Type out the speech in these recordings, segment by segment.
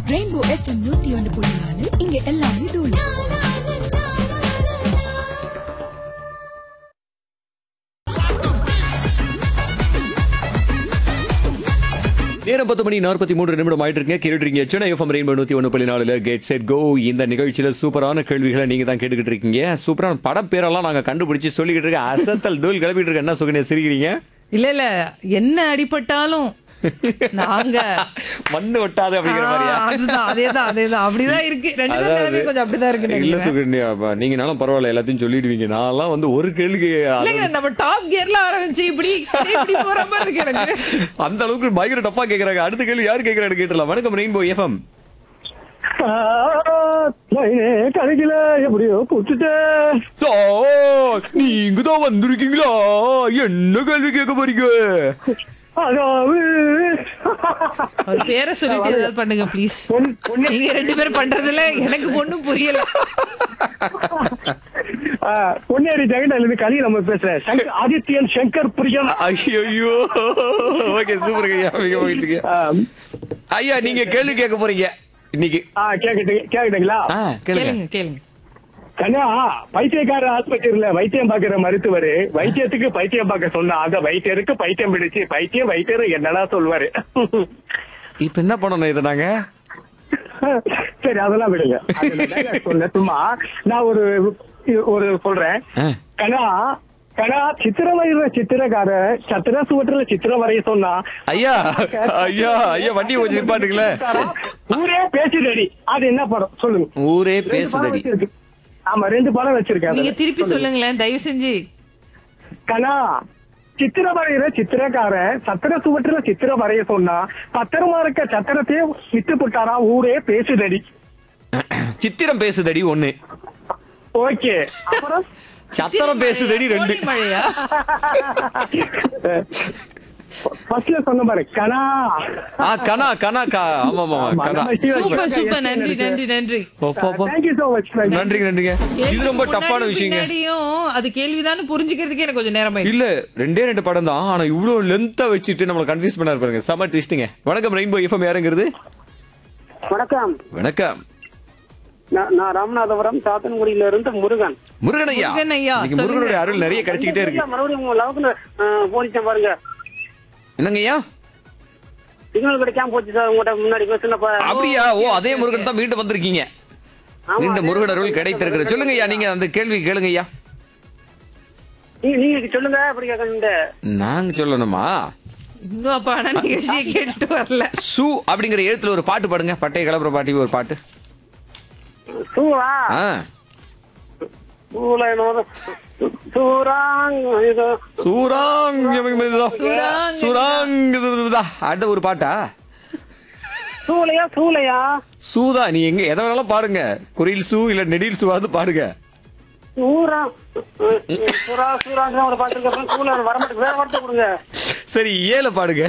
Rainbow FM நூத்தி ஒன்று புள்ளி நாலு இங்க எல்லாமே தூளு நேரம் பத்து மணி நாற்பத்தி மூன்று நிமிடம் ஆயிட்டு இருக்கீங்க கேட்டுருக்கீங்க சென்னை எஃப்எம் ரெயின்போ நூத்தி ஒன்று புள்ளி நாலுல கேட் செட் கோ இந்த நிகழ்ச்சியில சூப்பரான கேள்விகளை நீங்க தான் கேட்டுக்கிட்டு இருக்கீங்க சூப்பரான படம் பேரெல்லாம் நாங்க கண்டுபிடிச்சு சொல்லிக்கிட்டு இருக்கோம் அசத்தல் தூள் கிளப்பிட்டு இருக்க என்ன சுகனே சிரிக்கிறீங்க இல்ல இல்ல என்ன அடிபட்டாலும் நாங்க மண்ணு ஒட்டாது அப்படிங்கிற ஆ, மாதிரியா அதுதான் அதேதான் அதேதான் அப்படிதான் இருக்கு ரெண்டு பேரும் நிலைமை கொஞ்சம் அப்படிதான் இருக்கு இல்ல நினைக்கிறேன். சுகன்யா அப்ப நீங்கனாலும் பரவாயில்ல எல்லாத்தையும் சொல்லிடுவீங்க நான்லாம் வந்து ஒரு கேள்விக்கு அது- இல்லைங்க நம்ம டாப் கியர்ல ஆரம்பிச்சு இப்படி இப்படி போற மாதிரி இருக்கு எனக்கு அந்த அளவுக்கு பயங்கர டஃபா கேக்குறாங்க அடுத்த கேள்வி யாரு கேக்குறான்னு கேட்டலாம் வணக்கம் ரெயின்போ எஃப்எம் கடைசியில எப்படியோ புட்டுட்டேன் நீங்க தான் வந்திருக்கீங்களா என்ன கேள்வி கேட்க போறீங்க அதாவது ஒரு பேரை சொல்லிட்டு ஏதாவது பண்ணுங்க ப்ளீஸ் பொன்- பொன்னே- நீங்க ரெண்டு பேரும் பண்றதுல எனக்கு ஒண்ணும் புரியல ஆ, பொன்னேரி ஜெகண்டால இருந்து கலி நம்ம பேசுறேன் சங்கர் ஆதித்யன் சங்கர் பிரியன் ஐயோ ஓகே சூப்பர் ஐயா மிக மகிழ்ச்சிங்க ஆ, ஐயா நீங்க கேள்வி கேட்க போறீங்க இன்னைக்கு ஆ, கேக்கட்டு கேக்குதுங்களா ஆ, கேளுங்க கேளுங்க கேளுங்க கண்ணா பைத்தியக்கார ஆஸ்பத்திரியில வைத்தியம் பாக்குற மருத்துவர் வைத்தியத்துக்கு பைத்தியம் பார்க்க சொன்னா அந்த வைத்தியருக்கு பைத்தியம் பிடிச்சு பைத்தியம் வைத்தியர் என்னடா சொல்வாரு இப்ப என்ன பண்ணணும் இதை நாங்க சரி அதெல்லாம் விடுங்க அது நான் dialogue சொல்லல சும்மா நான் ஒரு ஒரு சொல்றேன் ஆ. கண்ணா கண்ணா சித்திரம் வரைகிற சித்திரக்கார சத்திர சுவற்றுல சித்திரம் வரைய சொன்னா ஐயா ஐயா ஐயா வண்டி கொஞ்சம் நிப்பாட்டுங்களே ஊரே பேசுதடி அது என்ன படம் சொல்லுங்க ஊரே ரெண்டு படம் பேசுதடி வச்சிருக்கு. ஆமா ரெண்டு படம் வச்சிருக்கேன் நீங்க அதுல. திருப்பி சொல்லுங்களேன் தயவு செஞ்சு கண்ணா சித்திரம் வரைகிற சித்திரக்காரன் சத்திர சுவற்றுல சித்திரம் வரைய சொன்னா பத்திரமா இருக்க சத்திரத்தையே விட்டு போட்டாரா ஊரே பேசுதடி சித்திரம் பேசுதடி ஒண்ணு ஓகே அப்புறம் சத்திரம் பேசுதடி ரெண்டு கோடை மழையா ஃபர்ஸ்ட்ல சொன்ன பாரு கண்ணா ஆ கனா கனா கா ஆமா ஆமா கனா சூப்பர் சூப்பர் நன்றி நன்றி நன்றி அப்பா, அப்பா. தேங்க்யூ சோ மச் நன்றிங்க நன்றிங்க இது ரொம்ப கேள்விக்கு டஃப்பான முன்னாடியும் விஷயங்க பின்னாடியும் அது கேள்விதான்னு புரிஞ்சுக்கிறதுக்கே எனக்கு கொஞ்சம் நேரம் ஆயிடுச்சு இல்ல ரெண்டே ரெண்டு படம் தான் ஆனா இவ்வளவு லென்த்தா வச்சுட்டு நம்மள கன்ஃபியூஸ் பண்ணாரு பாருங்க செம ட்விஸ்டிங்க வணக்கம் ரெயின்போ எஃப்எம் யாருங்கிறது வணக்கம் வணக்கம் நான் நான் ராமநாதபுரம் சாத்தன்குடியில இருந்து முருகன் முருகன் ஐயா முருகன் ஐயா, இன்னைக்கு முருகனுடைய அருள் நிறைய கிடைச்சிக்கிட்டே இருக்கு மறுபடியும் உங்க லவுக்குன்னு போனிச்சேன் பாருங்க என்னங்க ஐயா சிக்னல் கிடைக்காம போச்சு சார் உங்கள்கிட்ட முன்னாடி பேசுனப்ப அப்படியா ஓ அதே முருகன் தான் மீண்டும் வந்திருக்கீங்க ஆமா, மீண்டும் அதே முருகன் அருள் முருகன் கிடைத்திருக்கிறது சொல்லுங்க ஐயா நீங்க அந்த கேள்வி கேளுங்க ஐயா நீங்க நீங்க சொல்லுங்க அப்படி கேட்கணும் நாங்க சொல்லணுமா இன்னும் அப்ப ஆனா நிகழ்ச்சியை கேட்டுட்டு வரல சு அப்படிங்கிற எழுத்துல ஒரு பாட்டு பாடுங்க பட்டை கலப்புற பாட்டி ஒரு பாட்டு சூவா ஆ சூல என்னமோ சூராங் இது சூராங் சூராங் சூராங் அடுத்த ஒரு பாட்டா சூளையா சூளையா சூதா நீ எங்க எதை வேணாலும் பாடுங்க குரில் சூ இல்ல நெடில் சூவாது பாடுங்க சூரா சூரா சூராங்க ஒரு பாட்டு இருக்கு சூல வர மாட்டேங்குது வேற வார்த்தை கொடுங்க சரி ஏல பாடுங்க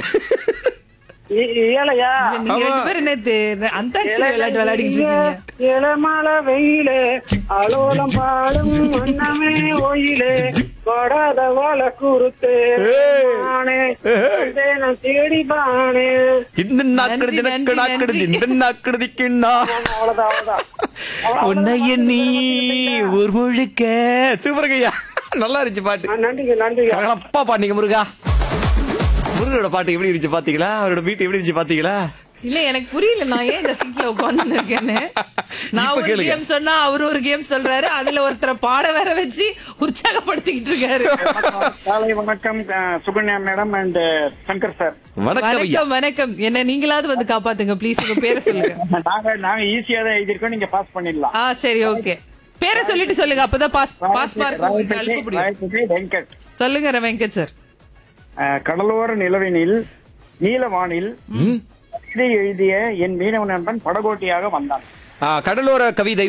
ஏ- ஏழையா நீங்க ரெண்டு பேரும் நேத்து அந்தாட்சி விளையாட்டு விளையாடிட்டு இருக்கீங்க இளமல வெயிலே அலோலம் பாடும் மன்னமே ஒயிலே கொடாத வாழ குறுத்து ஏய். மானே நான் தேடி பானே இந்த நாக்கடு நன்றி, தினக்கு நன்றி, நாக்கடு நன்றி. இந்த நாக்கடு திக்கின்னா அவ்வளவுதான் அவ்வளவுதான் உன்னை எண்ணி ஒரு முழுக்க சூப்பருங்கய்யா நல்லா இருந்துச்சு பாட்டு ஆ, நன்றிங்க நன்றிங்க கலகலப்பா பாட்டீங்க முருகா முருகனோட பாட்டு எப்படி இருந்துச்சு பாத்தீங்களா அவரோட வீட்டு எப்படி இருந்துச்சு பாத்தீங்களா இல்ல எனக்கு புரியல நான் ஏன் இந்த சீட்ல உட்கார்ந்து இருக்கேன்னு நான் இப்ப ஒரு கேளுங்க. கேம் சொன்னா அவரு ஒரு கேம் சொல்றாரு அதுல ஒருத்தரை பாட வேற வச்சு உற்சாகப்படுத்திக்கிட்டு இருக்காரு காலை வணக்கம் Sukanya madam and Shankar sir வணக்கம் ஐயா வணக்கம் வணக்கம் என்ன நீங்களாவது வந்து காப்பாத்துங்க ப்ளீஸ் உங்க பேரை சொல்லுங்க நாங்க நாங்க ஈஸியா தான் எழுதிருக்கோம் நீங்க பாஸ் பண்ணிடலாம் ஆ சரி ஓகே பேரை சொல்லிட்டு சொல்லுங்க அப்பதான் பாஸ் பாஸ் மார்க் உங்களுக்கு அனுப்ப முடியும் ராயப்பேட்டை வெங்கட் சொல்லுங்க வெங்கட் சார் அஹ், கடலோர நிலவினில் நீலவானில் ம். இதை எழுதிய என் மீனவ நண்பன் படகோட்டியாக வந்தான் ஆ, கடலோர கவிதை